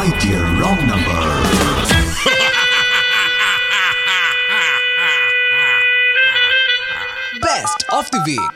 my dear wrong number. Best of the week.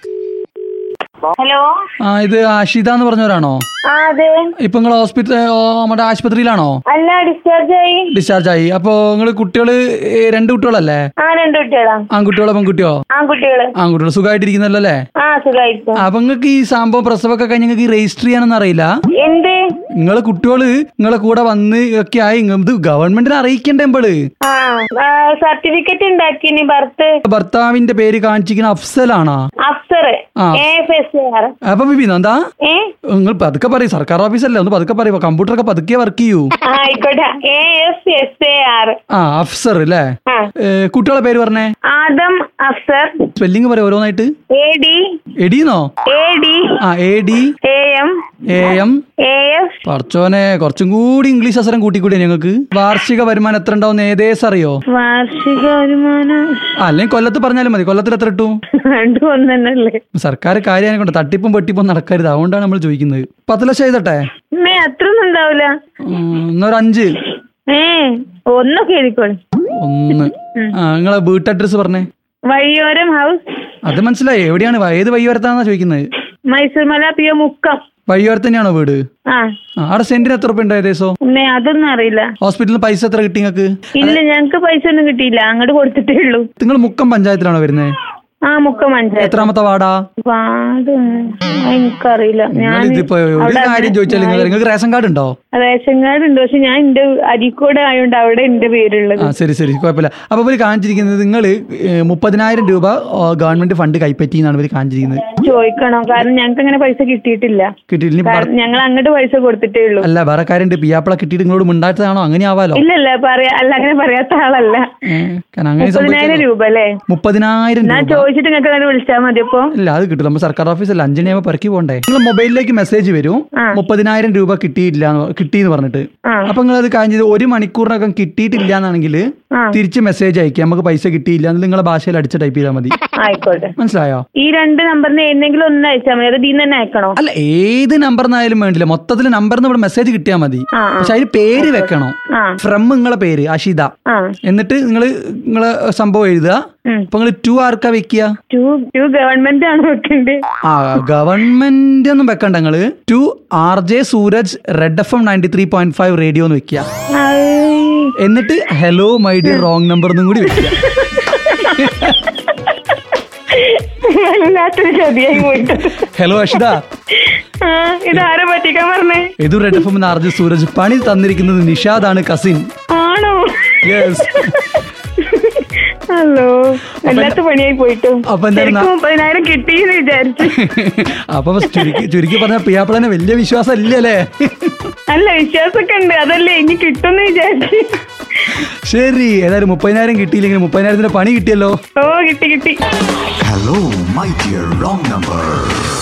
Hello ആ ഇത് ആഷിത എന്ന് പറഞ്ഞവരാണോ ആ അതെ ഇപ്പൊ നിങ്ങൾ ഹോസ്പിറ്റൽ നമ്മുടെ ആശുപത്രിയിലാണോ അല്ല ഡിസ്ചാർജ് ആയി ഡിസ്ചാർജ് ആയി അപ്പൊ നിങ്ങൾ കുട്ടികള് ഏ, രണ്ട് കുട്ടികളല്ലേ ആ രണ്ടു കുട്ടികളാ ആൺകുട്ടികളോ പെൺകുട്ടിയോ ആൺകുട്ടികള് ആൺകുട്ടികൾ സുഖമായിട്ടിരിക്കുന്നല്ലോ അല്ലേ ആ സുഖമായിരിക്കും അപ്പൊ നിങ്ങൾക്ക് ഈ സംഭവം പ്രസവമൊക്കെ കഴിഞ്ഞ് നിങ്ങൾക്ക് രജിസ്റ്റർ ചെയ്യാനൊന്നും അറിയില്ല എന്ത് നിങ്ങളെ കുട്ടികള് നിങ്ങളെ കൂടെ വന്ന് ഒക്കെ ആയി ഇങ്ങ- ഇത് ഗവൺമെന്റിനെ അറിയിക്കണ്ടേ ഇമ്പള് ആ സർട്ടിഫിക്കറ്റ് ഉണ്ടാക്കിനി ബർത്ത് ഭർത്താവിന്റെ പേര് കാണിച്ചിരിക്കുന്ന അഫ്സലാണാ അഫ്സർ ആ. എ എഫ് എസ് ആർ അപ്പൊ ബിബി എന്താ ഏ നിങ്ങൾ പതുക്കെ പറയും സർക്കാർ ഓഫീസല്ലേ ഒന്ന് പതുക്കെ പറയും കമ്പ്യൂട്ടർ ഒക്കെ പതുക്കെ വർക്ക് ചെയ്യൂ ആ, ആയിക്കോട്ടെ A F S A R ആ അഫ്സർ അല്ലേ ആ ഏ, കുട്ടികളെ പേര് പറഞ്ഞേ ആദം അഫ്സർ സ്പെല്ലിംഗ് പറയാം ഓരോന്നായിട്ട് എ ഡി എടീന്നോ എ ഡി ആ A D A M A M A F പറച്ചോനെ കുറച്ചും കൂടി ഇംഗ്ലീഷ് അസരം കൂട്ടിക്കൂടി ഞങ്ങൾക്ക് വാർഷിക വരുമാനം എത്ര ഉണ്ടാവും ഏകദേശം അറിയോ വാർഷിക വരുമാനം ആ, അല്ലെങ്കിൽ കൊല്ലത്ത് പറഞ്ഞാലും മതി കൊല്ലത്തിൽ എത്ര ഇട്ടു രണ്ടും ഒന്ന് തന്നെയല്ലേ സർക്കാർ കാര്യം കൊണ്ട് തട്ടിപ്പും വെട്ടിപ്പും നടക്കരുത് അതുകൊണ്ടാണ് നമ്മൾ ചോദിക്കുന്നത് പത്ത് ലക്ഷം എഴുതട്ടെ മേ അത്ര ഒന്നും ഉണ്ടാവില്ല ഉം, എന്നൊരു അഞ്ച് ഏ ഒന്നൊക്കെ എഴുതിക്കോളി ഒന്ന് ആ നിങ്ങളെ വീട്ട് അഡ്രസ് പറഞ്ഞേ വഴിയോരം ഹൗസ് അത് മനസ്സിലായി എവിടെയാണ് വ- ഏത് വയ്യോരത്താന്നാ ചോദിക്കുന്നത് മൈസൂർ മല പി ഒ മുക്കം വയ്യോരത്ത് തന്നെയാണോ വീട് ആ ആ അവിടെ സെന്റിന് എത്ര രൂപ ഉണ്ട് ഏകദേശം ഉമ്മേ അതൊന്നും അറിയില്ല ഹോസ്പിറ്റലിൽ പൈസ എത്ര കിട്ടി നിങ്ങൾക്ക് ഇല്ല ഞങ്ങക്ക് പൈസ ഒന്നും കിട്ടിയില്ല അങ്ങോട്ട് കൊടുത്തിട്ടേ ഉള്ളൂ നിങ്ങൾ മുക്കം പഞ്ചായത്തിലാണോ വരുന്നത് ആ മുക്കം പഞ്ചായത്ത് എത്രാമത്തെ വാർഡാ വാർഡ് എനിക്കറിയില്ല ഞാൻ നിങ്ങളിതിപ്പോ ഒരു കാര്യം ചോദിച്ചാൽ നിങ്ങൾ നിങ്ങൾക്ക് റേഷൻ കാർഡ് ഉണ്ടോ റേഷൻ കാർഡ് ഉണ്ട് പക്ഷെ ഞാൻ എന്റെ അരിക്കോട് ആയതുകൊണ്ട് അവിടെ എന്റെ പേരുള്ളത് ആ ശരി ശരി കുഴപ്പമില്ല അപ്പൊ ഇവര് കാണിച്ചിരിക്കുന്നത് നിങ്ങൾ മുപ്പതിനായിരം രൂപ ആ, ഗവൺമെന്റ് ഫണ്ട് കൈപ്പറ്റി എന്നാണ് ഇവര് കാണിച്ചിരിക്കുന്നത് ചോദിക്കണം കാരണം ഞങ്ങൾക്ക് അങ്ങനെ പൈസ കിട്ടിയിട്ടില്ല കിട്ടിയില്ല ഇനി ഭർ- കാരണം ഞങ്ങൾ അങ്ങോട്ട് പൈസ കൊടുത്തിട്ടേ ഉള്ളൂ അല്ല വേറെ കാര്യണ്ട് പിയാപ്പിള കിട്ടിയിട്ട് നിങ്ങളോട് മിണ്ടാത്തതാണോ അങ്ങനെ ആവാലോ ഇല്ല ഇല്ല പറയാ അല്ല അങ്ങനെ പറയാത്ത ആളല്ല ഏ, കാരണം അങ്ങനെ മുപ്പതിനായിരം സംഭവിച്ചാലോ? രൂപ അല്ലേ മുപ്പതിനായിരം ഞാൻ രൂപ ചോദിച്ചിട്ട് നിങ്ങൾക്ക് അങ്ങനെ വിളിച്ചാൽ മതി അപ്പൊ ഇല്ല അത് കിട്ടില്ല നമ്മൾ സർക്കാർ ഓഫീസല്ല അഞ്ചിനാകുമ്പോൾ പെറുക്കി പോണ്ടേ നിങ്ങൾ മൊബൈലിലേക്ക് മെസ്സേജ് വരും ആ. മുപ്പതിനായിരം രൂപ കിട്ടിയില്ല കിട്ടി എന്ന് പറഞ്ഞിട്ട് ആ. അപ്പൊ നിങ്ങൾ അത് കാര്യം ചെയ്ത് ഒരു മണിക്കൂറിനകം കിട്ടിയിട്ടില്ല എന്നാണെങ്കിൽ ആ. തിരിച്ച് മെസ്സേജ് അയക്കുക നമുക്ക് പൈസ കിട്ടിയില്ല എന്ന് നിങ്ങളെ ഭാഷയിൽ അടിച്ച് ടൈപ്പ് ചെയ്താൽ മതി ആയിക്കോട്ടെ മനസ്സിലായോ ഈ രണ്ട് നമ്പറിന് ഏതെങ്കിലും ഒന്ന് അയച്ചാൽ മതി അത് ഇതിൽ തന്നെ അയക്കണോ അല്ല ഏത് നമ്പർ എന്നായാലും വേണ്ടില്ല മൊത്തത്തിൽ നമ്പർ ഇവിടെ മെസ്സേജ് കിട്ടിയാൽ മതി ആ, ആ. പക്ഷെ അതിൽ പേര് വെക്കണം ആ ഫ്രം നിങ്ങളെ പേര് അഷിത ആ എന്നിട്ട് നിങ്ങൾ നിങ്ങളെ സംഭവം എഴുതുക ഉം. അപ്പൊ നിങ്ങൾ ടു ആർക്കാ വെക്കുക ടു ടു ഗവൺമെന്റ് ആണ് വെക്കണ്ടേ ആ ഗവൺമെന്റ് ഒന്നും വെക്കണ്ട നിങ്ങള് to R J Sooraj red F M ninety three point five radio എന്ന് വെക്കുക ആയ്. എന്നിട്ട് hello my dear wrong number എന്നും കൂടി വെക്കുക വല്ലാത്തൊരു ചതിയായി പോയിട്ട് ഹലോ അഷിത ആ ഇതാരെ പറ്റിക്കാൻ പറഞ്ഞേ ഇത് red F M R J Sooraj പണി തന്നിരിക്കുന്നത് നിഷാദാണ് കസിൻ ആണോ യെസ് ഹലോ വല്ലാത്ത പണിയായി പോയിട്ടു അപ്പൊ എന്തായിരുന്നു? ശരിക്കും മുപ്പതിനായിരം കിട്ടിയെന്ന് വിചാരിച്ചു അപ്പൊ ചുരുക്കി ചുരുക്കി പറഞ്ഞ പിയാപ്പിളനെ വലിയ വിശ്വാസം ഇല്ലല്ലേ അല്ല വിശ്വാസമൊക്കെ ഉണ്ട് അതല്ലേ ഇനി കിട്ടുമെന്ന് വിചാരിച്ചു ശരി ഏതായാലും മുപ്പതിനായിരം കിട്ടിയില്ലെങ്കിൽ മുപ്പതിനായിരത്തിന്റെ പണി കിട്ടിയല്ലോ ഓ കിട്ടി കിട്ടി Hello, my dear wrong number.